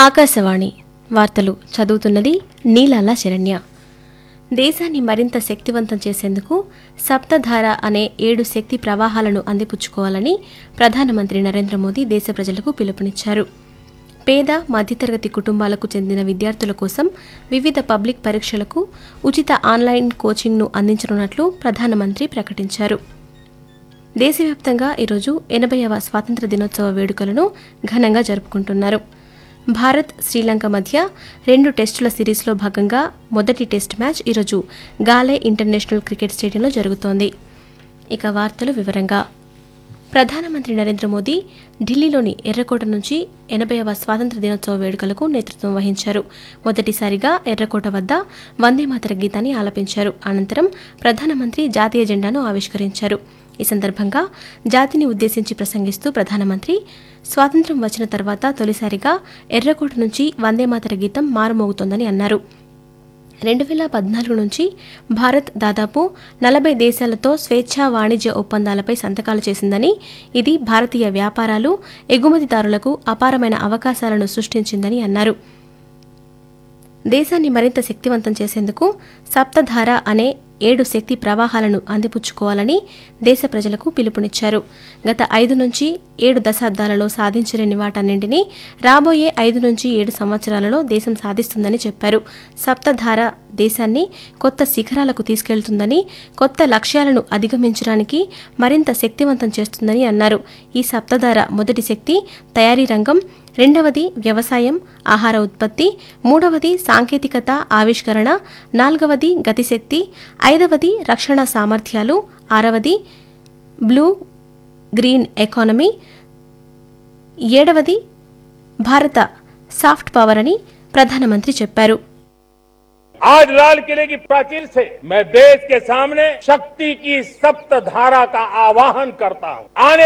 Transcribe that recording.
ఆకాశవాణి వార్తలు చదువుతున్నది నీలాల శరణ్య దేశాన్ని మరింత శక్తివంతం చేసేందుకు సప్తధార అనే ఏడు శక్తి ప్రవాహాలను అందిపుచ్చుకోవాలని ప్రధానమంత్రి నరేంద్ర మోదీ దేశ ప్రజలకు పిలుపునిచ్చారు పేద మధ్యతరగతి కుటుంబాలకు చెందిన విద్యార్థుల కోసం వివిధ పబ్లిక్ పరీక్షలకు ఉచిత ఆన్లైన్ కోచింగ్ను అందించనున్నట్లు ప్రధానమంత్రి ప్రకటించారు దేశవ్యాప్తంగా ఈరోజు ఎనభైవ స్వాతంత్ర దినోత్సవ వేడుకలను ఘనంగా జరుపుకుంటున్నారు భారత్ శ్రీలంక మధ్య రెండు టెస్టుల సిరీస్లో భాగంగా మొదటి టెస్ట్ మ్యాచ్ ఈరోజు గాలే ఇంటర్నేషనల్ క్రికెట్ స్టేడియంలో జరుగుతోంది ఇక వార్తలు వివరంగా ప్రధానమంత్రి నరేంద్ర మోదీ ఢిల్లీలోని ఎర్రకోట నుంచి ఎనభైవ స్వాతంత్ర దినోత్సవ వేడుకలకు నేతృత్వం వహించారు మొదటిసారిగా ఎర్రకోట వద్ద వందేమాతర గీతాన్ని ఆలపించారు అనంతరం ప్రధానమంత్రి జాతీయ జెండాను ఆవిష్కరించారు ఈ సందర్భంగా జాతిని ఉద్దేశించి ప్రసంగిస్తూ ప్రధానమంత్రి స్వాతంత్ర్యం వచ్చిన తర్వాత తొలిసారిగా ఎర్రకోట నుంచి వందేమాతర గీతం మారుమోగుతోందని అన్నారు రెండు వేల పద్నాలుగు నుంచి భారత్ దాదాపు నలభై దేశాలతో స్వేచ్ఛా వాణిజ్య ఒప్పందాలపై సంతకాలు చేసిందని ఇది భారతీయ వ్యాపారాలు ఎగుమతిదారులకు అపారమైన అవకాశాలను సృష్టించిందని అన్నారు దేశాన్ని మరింత శక్తివంతం చేసేందుకు సప్తధార అనే ఏడు శక్తి ప్రవాహాలను అందిపుచ్చుకోవాలని దేశ ప్రజలకు పిలుపునిచ్చారు గత ఐదు నుంచి ఏడు దశాబ్దాలలో సాధించలేని వాటన్నింటినీ రాబోయే ఐదు నుంచి ఏడు సంవత్సరాలలో దేశం సాధిస్తుందని చెప్పారు సప్తధార దేశాన్ని కొత్త శిఖరాలకు తీసుకెళ్తుందని కొత్త లక్ష్యాలను అధిగమించడానికి మరింత శక్తివంతం చేస్తుందని అన్నారు ఈ సప్తధార మొదటి శక్తి తయారీ రంగం రెండవది వ్యవసాయం ఆహార ఉత్పత్తి మూడవది సాంకేతికత ఆవిష్కరణ నాలుగవది గతిశక్తి ఐదవది రక్షణ సామర్థ్యాలు ఆరవది బ్లూ గ్రీన్ ఎకానమీ ఏడవది భారత సాఫ్ట్ పవర్ అని ప్రధానమంత్రి చెప్పారు आज लाल किले की प्राचीर से मैं देश के सामने शक्ति की सप्त धारा का आवाहन करता हूं आने